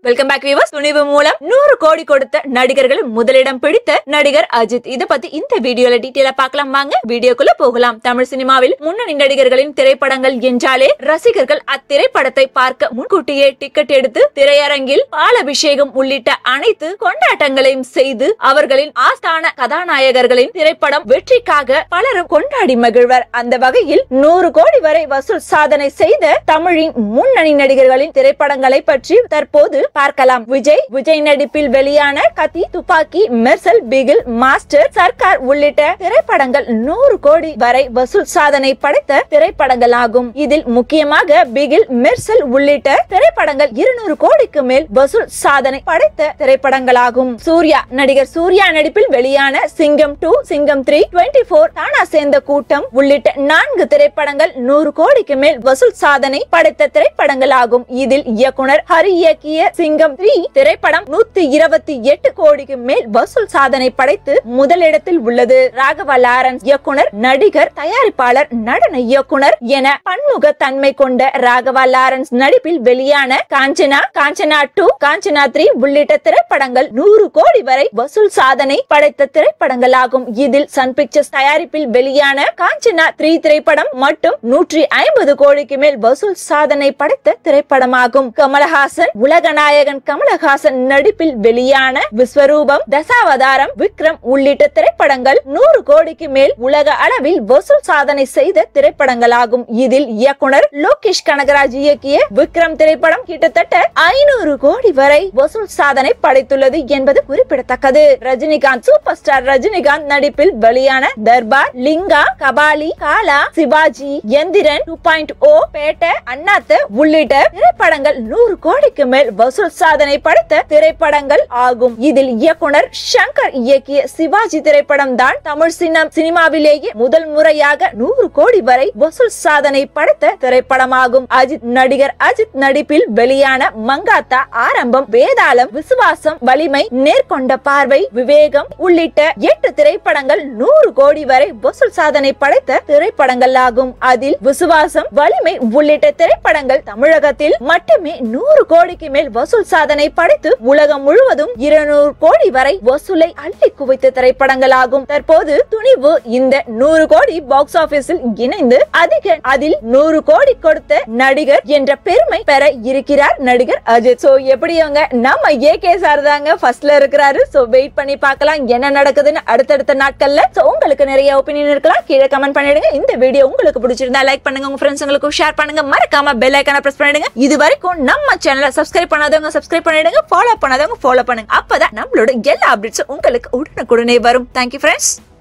welcome back viewers துணிவு மூலம் நூறு கோடி கொடுத்த நடிகர்களில் முதலிடம் பிடித்த நடிகர் அஜித் இத பத்தி இந்த வீடியோல டீட்டெயிலா பார்க்கலாம் வாங்க வீடியோக்குள்ள போகலாம் தமிழ் சினிமாவில் முன்னணி நடிகர்களின் திரைப்படங்கள் என்றாலே ரசிகர்கள் அத்திரைப்படத்தை பார்க்க முன்கூட்டியே டிக்கெட் எடுத்து திரையரங்கில் பாலபிஷேகம் உள்ளிட்ட அனைத்து கொண்டாட்டங்களையும் செய்து அவர்களின் ஆஸ்தான கதாநாயகர்களின் திரைப்படம் வெற்றிக்காக பலரும் கொண்டாடி மகிழ்வர் அந்த வகையில் நூறு கோடி வரை வசூல் சாதனை செய்த தமிழின் முன்னணி நடிகர்களின் திரைப்படங்களை பற்றி தற்போது பார்க்கலாம் விஜய் விஜய் நடிப்பில் வெளியான கத்தி துப்பாக்கி மெர்சல் பிகில் மாஸ்டர் சர்க்கார் உள்ளிட்ட திரைப்படங்கள் நூறு கோடி வரை வசூல் சாதனை படைத்த திரைப்படங்கள் ஆகும் இதில் முக்கியமாக பிகில் மெர்சல் உள்ளிட்ட திரைப்படங்கள் இருநூறு கோடிக்கு மேல் வசூல் சாதனை படைத்த திரைப்படங்களாகும் சூர்யா நடிகர் சூர்யா நடிப்பில் வெளியான சிங்கம் டூ சிங்கம் த்ரீ டுவெண்ட்டி போர் தானா சேர்ந்த கூட்டம் உள்ளிட்ட நான்கு திரைப்படங்கள் நூறு கோடிக்கு மேல் வசூல் சாதனை படைத்த திரைப்படங்கள் ஆகும் இதில் இயக்குனர் ஹரி இயக்கிய சிங்கம் த்ரீ திரைப்படம் நூத்தி இருபத்தி எட்டு கோடிக்கு மேல் வசூல் சாதனை படைத்து முதலிடத்தில் உள்ளது ராகவா லாரன்ஸ் இயக்குனர் நடிகர் தயாரிப்பாளர் நடன இயக்குனர் என பன்முக தன்மை கொண்ட ராகவா லாரன்ஸ் நடிப்பில் வெளியான காஞ்சனா காஞ்சனா டூ காஞ்சனா த்ரீ உள்ளிட்ட திரைப்படங்கள் நூறு கோடி வரை வசூல் சாதனை படைத்த திரைப்படங்கள் ஆகும் இதில் சன் பிக்சர்ஸ் தயாரிப்பில் வெளியான காஞ்சனா த்ரீ திரைப்படம் மட்டும் நூற்றி ஐம்பது கோடிக்கு மேல் வசூல் சாதனை படைத்த திரைப்படமாகும் கமலஹாசன் உலகநாயகன் கமலஹாசன் நடிப்பில் வெளியான விஸ்வரூபம் தசாவதாரம் விக்ரம் உள்ளிட்ட திரைப்படங்கள் நூறு கோடிக்கு மேல் உலக அளவில் வசூல் சாதனை செய்த திரைப்படங்களாகும் இதில் இயக்குனர் லோகேஷ் கனகராஜ் இயக்கிய விக்ரம் திரைப்படம் கிட்டத்தட்ட ஐநூறு கோடி வரை வசூல் சாதனை படைத்துள்ளது என்பது குறிப்பிடத்தக்கது ரஜினிகாந்த் சூப்பர் ஸ்டார் ரஜினிகாந்த் நடிப்பில் வெளியான Darbar Lingaa Kabali Kaala Sivaji Enthiran two point O Petta Annaatthe உள்ளிட்ட திரைப்படங்கள் நூறு கோடிக்கு மேல் வசூல் சாதனை படைத்த திரைப்படங்கள் ஆகும் இதில் இயக்குனர் சங்கர் இயக்கிய சிவாஜி திரைப்படம் தான் தமிழ் சின்னம் சினிமாவிலேயே முதல் முறையாக நூறு கோடி வரை வசூல் சாதனை படைத்த திரைப்படமாகும் அஜித் நடிகர் அஜித் நடிப்பில் வெளியான மங்காத்தா ஆரம்பம் வேதாளம் விசுவாசம் வலிமை நேர்கொண்ட பார்வை விவேகம் உள்ளிட்ட எட்டு திரைப்படங்கள் நூறு கோடி வரை வசூல் சாதனை படைத்த திரைப்படங்கள் ஆகும் அதில் விசுவாசம் வலிமை உள்ளிட்ட திரைப்படங்கள் தமிழகத்தில் மட்டுமே நூறு கோடிக்கு மேல் வசூல் சாதனை படைத்து உலகம் முழுவதும் இருநூறு கோடி வரை வசூலை அள்ளி குவித்த திரைப்படங்கள் ஆகும் தற்போது துணிவு இந்த நூறு கோடி பாக்ஸ் ஆபீஸில் இணைந்து அதிக அதில் நூறு கோடி கொடுத்த நடிகர் என்ற பெருமை பெற இருக்கிறார் நடிகர் அஜித் சோ எப்படி அவங்க நம்ம ஏ கே சார் தாங்க ஃபர்ஸ்ட்ல இருக்கிறாரு சோ வெயிட் பண்ணி பார்க்கலாம் என்ன நடக்குதுன்னு அடுத்தடுத்த நாட்கள்ல சோ உங்களுக்கு நிறைய ஒப்பீனியன் இருக்கலாம் கீழே கமெண்ட் பண்ணிடுங்க இந்த வீடியோ உங்களுக்கு பிடிச்சிருந்தா லைக் பண்ணுங்க உங்க ஃப்ரெண்ட்ஸ்ங்களுக்கு ஷேர் பண்ணுங்க மறக்காம பெல் ஐக்கான பிரஸ் பண்ணிடுங்க இது வரைக்கும் நம்ம சேனலை சப்ஸ்கிரைப் பண்ணாதவங்க சப்ஸ்கிரைப் பண்ணிடுங்க ஃபாலோ பண்ணாதவங்க ஃபாலோ பண்ணுங்க அப்பதான் நம்மளோட எல்லா அப்டேட்ஸும் உங்களுக்கு உடனுக்குடனே வரும் தேங்க்யூ ஃப்ரெண்ட்ஸ்